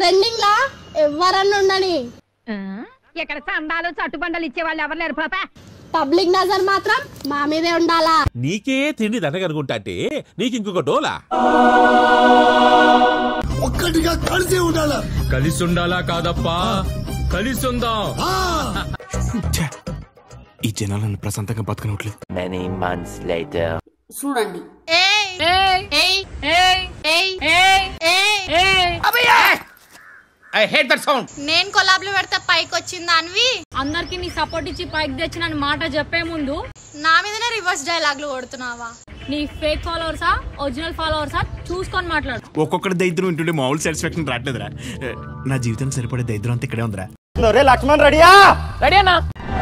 Trending లా ఎవరన్నా ఉండని ఇక్కడ చందాలు చట్టుబండలు ఇచ్చే వాళ్ళు ఎవరు లేరు పాప పబ్లిక్ నజర్ మాత్రం మా మీదే ఉండాలా నీకే తిండి దండగనుకుంటా అంటే నీకు ఇంకొక డోలా ఒక్కటిగా కలిసి ఉండాల కలిసి ఉండాలా కాదప్పా కలిసి ఉందాం ఈ జనాలను ప్రశాంతంగా బతకనట్లేదు Many months later. చూడండి ఐ హేట్ దట్ సౌండ్ నేను కొలాబ్లు పెడితే పైకి వచ్చిందా అనివి అందరికి నీ సపోర్ట్ ఇచ్చి పైకి తెచ్చిన మాట చెప్పే ముందు నా మీదనే రివర్స్ డైలాగ్లు కొడుతున్నావా నీ ఫేక్ ఫాలోవర్సా ఒరిజినల్ ఫాలోవర్సా చూసుకొని మాట్లాడు ఒక్కొక్కటి దరిద్రం వింటుంటే మామూలు సాటిస్ఫాక్షన్ రావట్లేదురా నా జీవితం సరిపడే దరిద్రం అంతా ఇక్కడే ఉందిరా లక్ష్మణ్ రెడీయా రెడీనా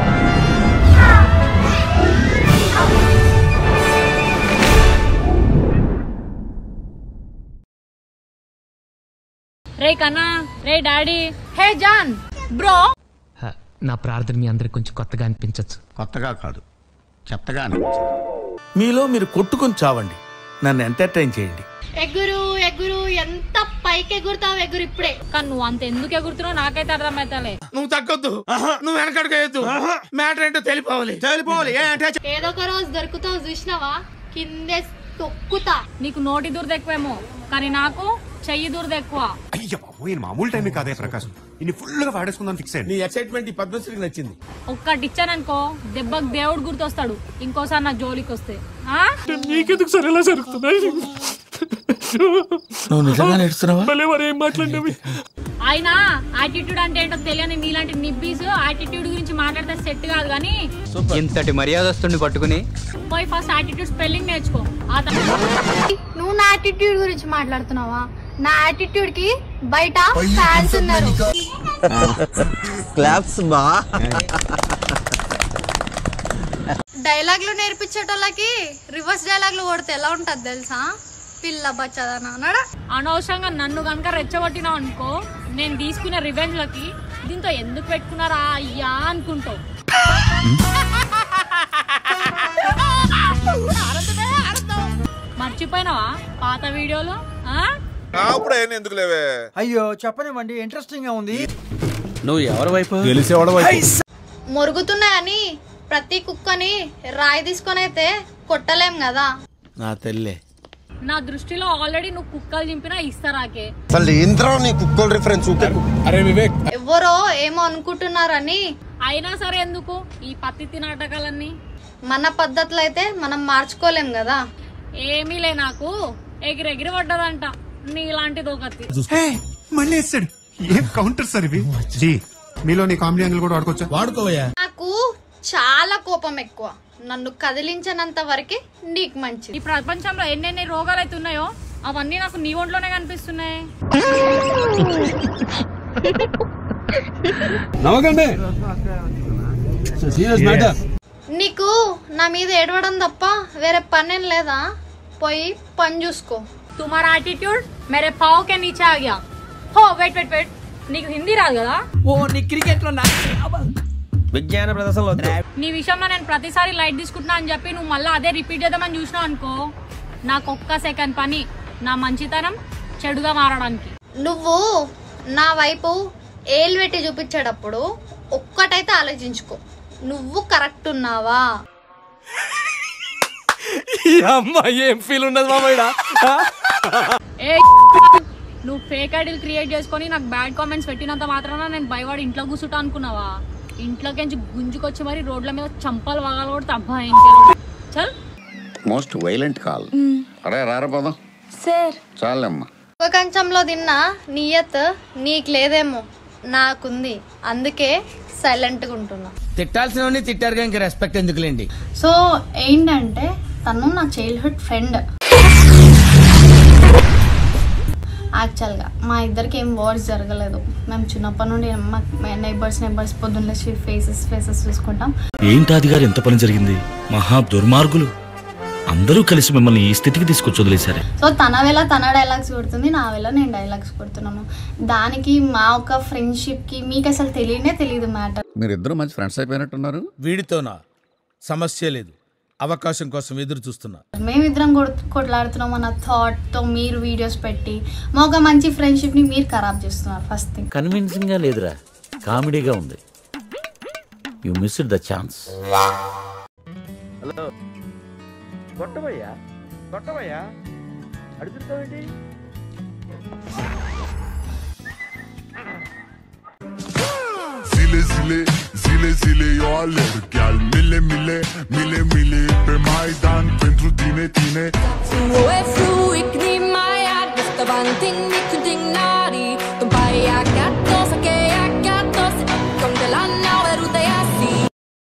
రే కన్నా రే డాడీ హే జాన్ బ్రో నా ప్రార్థన మీ అందరికి కొంచెం కొత్తగా అనిపించచ్చు కొత్తగా కాదు చెత్తగా మీలో మీరు కొట్టుకొని చావండి నన్ను ఎంటర్టైన్ చేయండి ఎగురు ఎగురు ఎంత పైకి ఎగురుతావు ఎగురు ఇప్పుడే కానీ నువ్వు అంత ఎందుకు ఎగురుతున్నావు నాకైతే అర్థమైతలే నువ్వు తగ్గొద్దు నువ్వు వెనకడుగు మ్యాటర్ ఏంటో తెలిపోవాలి తెలిపోవాలి ఏ అంటే ఏదో ఒక రోజు దొరుకుతావు చూసినావా కిందే తొక్కుతా నీకు నోటి దురద ఎక్కువేమో కానీ నాకు చెయ్యి దురద ఎక్కువ అయ్య బాబోయ్ మామూలు టైం కాదే ప్రకాశం ఇన్ని ఫుల్ గా వాడేసుకుందాం ఫిక్స్ అయ్యండి నీ ఎక్సైట్మెంట్ ఈ పద్మశ్రీకి నచ్చింది ఒక్కటి ఇచ్చాననుకో దెబ్బకు దేవుడు గుర్తొస్తాడు ఇంకోసారి నా జోలికి వస్తే ఆ? నీకెందుకు సరే ఎలా జరుగుతున్నాయి నువ్వు నిజంగా నేర్చుతున్నావా మళ్ళీ మరి ఏం మాట్లాడినవి అయినా యాటిట్యూడ్ అంటే ఏంటో తెలియని నీలాంటి నిబ్బీస్ యాటిట్యూడ్ గురించి మాట్లాడితే సెట్ కాదు కానీ ఇంతటి మర్యాదస్తుని పట్టుకుని పోయి ఫస్ట్ యాటిట్యూడ్ స్పెల్లింగ్ నేర్చుకో ఆ తర్వాత నువ్వు నా యాటిట్యూడ్ గురించి మాట్లాడుతున్నావా నా యాటిట్యూడ్ కి బయట ఫ్యాన్స్ ఉన్నారు క్లాప్స్ బా డైలాగ్లు నేర్పించేటోళ్ళకి రివర్స్ డైలాగ్లు కొడితే ఎలా ఉంటది తెలుసా పిల్ల బచ్చదన అన్నాడా అనవసరంగా నన్ను కనుక రెచ్చగొట్టినావు అనుకో నేను తీసుకునే రివెంజ్ లకి దీంతో ఎందుకు పెట్టుకున్నారా అయ్యా అనుకుంటావు మర్చిపోయినావా పాత వీడియోలు ఆ? అప్పుడు అయినా ఎందుకు లేవే అయ్యో చెప్పనివ్వండి ఇంట్రెస్టింగ్ గా ఉంది నువ్వు ఎవరి వైపు గెలిచేవాడు మొరుగుతున్నాయని ప్రతి కుక్కని రాయి తీసుకొని అయితే కొట్టలేం కదా నా తల్లే నా దృష్టిలో ఆల్రెడీ నువ్వు కుక్కలు చింపినా ఇస్తారాకే అసలు ఏంద్రా నీ కుక్కల రిఫరెన్స్ అరే వివేక్ ఎవరో ఏమో అనుకుంటున్నారని అయినా సరే ఎందుకు ఈ పత్తి నాటకాలన్నీ మన పద్ధతులు అయితే మనం మార్చుకోలేం కదా ఏమీ లే నాకు ఎగిరెగిరి పడ్డదంట నీలాంటిది ఒకటి మళ్ళీ వేస్తాడు ఏం కౌంటర్ సార్ ఇవి జీ మీలో నీ కామెడీ యాంగిల్ కూడా వాడుకోవచ్చా వాడుకోవయ్యా నాకు చాలా కోపం ఎక్కువ నన్ను కదిలించనంత వరకే నీకు మంచిది ఈ ప్రపంచంలో ఎన్నెన్ని రోగాలు అయితే ఉన్నాయో అవన్నీ నాకు నీ ఒంట్లోనే కనిపిస్తున్నాయి నవ్వకండి సీరియస్ మ్యాటర్ నీకు నా మీద ఏడవడం తప్ప వేరే పనేం లేదా పోయి పని చూసుకో తుమారా యాటిట్యూడ్ మేరే పావు కే నీచే ఆ గయా హో వెయిట్ వెయిట్ వెయిట్ నీకు హిందీ రాదు కదా ఓ నీ క్రికెట్ లో విజ్ఞాన ప్రదర్శనలో నీ విషయంలో నేను ప్రతిసారి లైట్ తీసుకుంటున్నా అని చెప్పి నువ్వు మళ్ళీ అదే రిపీట్ చేద్దామని చూసినావు అనుకో నాకు ఒక్క సెకండ్ పని నా మంచితనం చెడుగా మారడానికి నువ్వు నా వైపు ఏలు పెట్టి చూపించేటప్పుడు ఒక్కటైతే ఆలోచించుకో నువ్వు కరెక్ట్ ఉన్నావా అమ్మా ఏం ఫీల్ ఉండదు మామయ్య ఏ నువ్వు ఫేక్ ఐడీలు క్రియేట్ చేసుకొని నాకు బ్యాడ్ కామెంట్స్ పెట్టినంత మాత్రాన నేను భయపడి ఇంట్లో కూర్చుంటా అనుకున్నావా ఇంట్లోకి గుంజుకొచ్చి మరి రోడ్ల మీద చంపలు వగాలు కూడా అబ్బాయి చల్ మోస్ట్ వైలెంట్ కాల్ అరే రారపోదాం సార్ చాలమ్మా ఒక కంచంలో తిన్న నియత్ నీకు లేదేమో నాకుంది అందుకే సైలెంట్గా ఉంటున్నా తిట్టాల్సిన తిట్టారు ఇంకా రెస్పెక్ట్ ఎందుకులేండి సో ఏంటంటే తను నా చైల్డ్హుడ్ ఫ్రెండ్ యాక్చువల్గా మా ఇద్దరికి ఏం వర్డ్స్ జరగలేదు మేము చిన్నప్పటి నుండి మా నైబర్స్ నైబర్స్ పొద్దున్న ఫేసెస్ ఫేసెస్ చూసుకుంటాం ఏంటాది గారు ఎంత పని జరిగింది మహా దుర్మార్గులు అందరూ కలిసి మిమ్మల్ని ఈ స్థితికి తీసుకొచ్చి వదిలేశారే సో తన వేళ తన డైలాగ్స్ కొడుతుంది నా వేళ నేను డైలాగ్స్ కొడుతున్నాను దానికి మా ఒక ఫ్రెండ్షిప్కి మీకు అసలు తెలియనే తెలియదు మ్యాటర్ మీరిద్దరు మంచి ఫ్రెండ్స్ అయిపోయినట్టున్నారు వీడితోనా సమస్య లేదు అవకాశం కోసం ఎదురు చూస్తున్నా మేమిద్దరం కొట్- కొట్లాడుతున్నాం అన్న థాట్తో మీరు వీడియోస్ పెట్టి మా ఒక మంచి ఫ్రెండ్షిప్ని మీరు ఖరాబ్ చేస్తున్నారు ఫస్ట్ థింగ్ కన్విన్సింగ్ గా లేదురా కామెడీగా ఉంది యు మిస్డ్ ద ఛాన్స్ కొట్టబయ్యా కొట్టబయ్యా అడుగుతావేంటి Zile, zile, zile, zile Eu alerg, al mile, mile, mile, mile Pe Maidan pentru tine, tine Flu e flu, ik neem my ad, dus de band ding